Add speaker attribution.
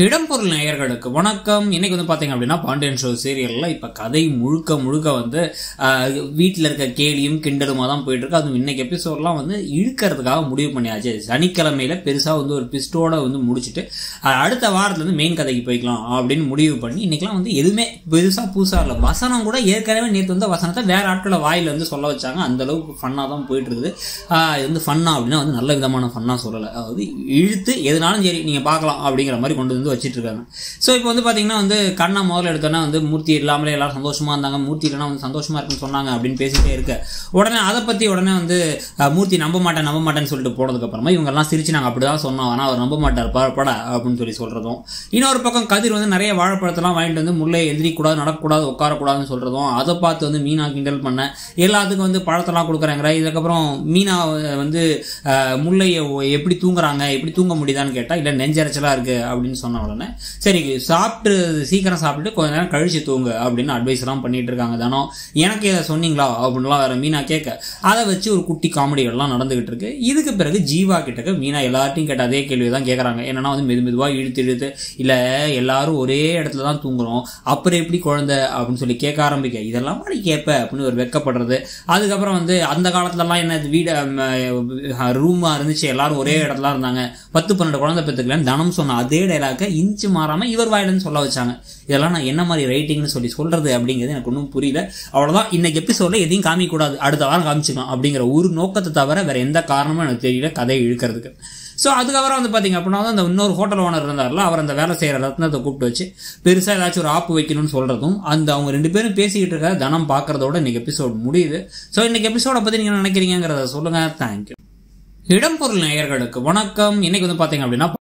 Speaker 1: இடம்பொருள் நேயர்களுக்கு வணக்கம் இன்னைக்கு வந்து பார்த்தீங்க அப்படின்னா பாண்டியன் ஷோ சீரியலில் இப்போ கதை முழுக்க முழுக்க வந்து வீட்டில் இருக்க கேலியும் கிண்டலுமாக தான் போயிட்டு இருக்கு அதுவும் இன்னைக்கு எபிசோட்லாம் வந்து இழுக்கிறதுக்காக முடிவு பண்ணியாச்சு சனிக்கிழமையில பெருசாக வந்து ஒரு பிஸ்டோட வந்து முடிச்சுட்டு அஹ், அடுத்த வாரத்துல இருந்து மெயின் கதைக்கு போய்க்கலாம் அப்படின்னு முடிவு பண்ணி இன்னைக்கெல்லாம் வந்து எதுவுமே பெருசாக புதுசாக இல்லை வசனம் கூட ஏற்கனவே நேற்று வந்து வசனத்தை வேற ஆட்களை வாயில வந்து சொல்ல வச்சாங்க அந்த அளவுக்கு ஃபன்னாக தான் போயிட்டு இருக்குது ஆஹ், இது வந்து ஃபன்னா அப்படின்னா வந்து நல்ல விதமான ஃபன்னாக சொல்லலை அதாவது இழுத்து எதுனாலும் சரி நீங்கள் பார்க்கலாம் அப்படிங்கிற மாதிரி கொண்டு வந்து வச்சிட்டு இருக்காங்க ஸோ இப்போ வந்து பார்த்தீங்கன்னா வந்து கண்ணா முதல்ல எடுத்தோன்னா வந்து மூர்த்தி இல்லாமலே எல்லாரும் சந்தோஷமா இருந்தாங்க மூர்த்தி இல்லைனா வந்து சந்தோஷமா இருக்குன்னு சொன்னாங்க அப்படின்னு பேசிட்டே இருக்க உடனே அதை பற்றி உடனே வந்து அஹ், மூர்த்தி நம்ப மாட்டேன் நம்ப மாட்டேன்னு சொல்லிட்டு போனதுக்கு அப்புறமா இவங்க எல்லாம் சிரிச்சு நாங்கள் அப்படி தான் சொன்னோம் ஆனால் அவர் நம்ப மாட்டார் ப- பட அப்படின்னு சொல்லி சொல்றதும் இன்னொரு பக்கம் கதிர் வந்து நிறைய வாழைப்பழத்தெல்லாம் வாங்கிட்டு வந்து முல்லை எந்திரிக்கூடாது நடக்கக்கூடாது உட்காரக்கூடாதுன்னு சொல்றதும் அதை பார்த்து வந்து மீனா கிண்டல் பண்ண எல்லாத்துக்கும் வந்து பழத்தெல்லாம் கொடுக்குறாங்கிற இதுக்கப்புறம் மீனா வந்து அஹ், முல்லையை எப்படி தூங்குறாங்க எப்படி தூங்க முடியுதான்னு கேட்டா இல்ல நெஞ்சரிச்சலா இருக்கு அப்படின்னு சொன்ன உடனே சரி சாப்பிட்டு சீக்கிரம் சாப்பிட்டு கொஞ்ச நேரம் கழிச்சு தூங்கு அப்படின்னு அட்வைஸ் எல்லாம் பண்ணிட்டு இருக்காங்க தானோ எனக்கு இதை சொன்னீங்களா அப்படின்லாம் வேற மீனா கேட்க அதை வச்சு ஒரு குட்டி காமெடிகள்லாம் நடந்துகிட்டு இருக்கு இதுக்கு பிறகு ஜீவா கிட்டக்க மீனா எல்லார்ட்டையும் கேட்ட அதே கேள்வி தான் கேட்கறாங்க என்னன்னா வந்து மெது மெதுவா இழுத்து இழுத்து இல்ல எல்லாரும் ஒரே இடத்துல தான் தூங்குறோம் அப்புறம் எப்படி குழந்தை அப்படின்னு சொல்லி கேட்க ஆரம்பிக்க இதெல்லாம் மாதிரி கேட்ப அப்படின்னு ஒரு வெக்கப்படுறது அதுக்கப்புறம் வந்து அந்த காலத்துலலாம் என்ன வீடு ரூமா இருந்துச்சு எல்லாரும் ஒரே இடத்துல இருந்தாங்க பத்து பன்னெண்டு குழந்தை பெற்றுக்கலன்னு தனம் சொன்ன அதே டைலாக்க இன்ச்சு மாறாம இவர் வாயிலன்னு சொல்ல வச்சாங்க இதெல்லாம் நான் என்ன மாதிரி ரைட்டிங்னு சொல்லி சொல்றது அப்படிங்கிறது எனக்கு ஒன்றும் புரியல அவ்வளவுதான் இன்னைக்கு எபிசோட்ல எதையும் காமிக்க கூடாது அடுத்த வாரம் காமிச்சுக்கலாம் அப்படிங்கிற ஒரு நோக்கத்தை தவிர வேற எந்த காரணமும் எனக்கு தெரியல கதையை இழுக்கிறதுக்கு ஸோ அதுக்கப்புறம் வந்து பார்த்தீங்க அப்படின்னா வந்து அந்த இன்னொரு ஹோட்டல் ஓனர் இருந்தார்ல அவர் அந்த வேலை செய்கிற ரத்னத்தை கூப்பிட்டு வச்சு பெருசாக ஏதாச்சும் ஒரு ஆப்பு வைக்கணும்னு சொல்கிறதும் அந்த அவங்க ரெண்டு பேரும் பேசிக்கிட்டு இருக்க தனம் பார்க்கறதோட இன்னைக்கு எபிசோட் முடியுது ஸோ இன்னைக்கு எபிசோட பற்றி நீங்கள் நினைக்கிறீங்கிறத சொல்லுங்கள் தேங்க்யூ இடம்பொருள் நேயர்களுக்கு வணக்கம் இன்னைக்கு வந்து பார்த்தீங்க அப்படின்னா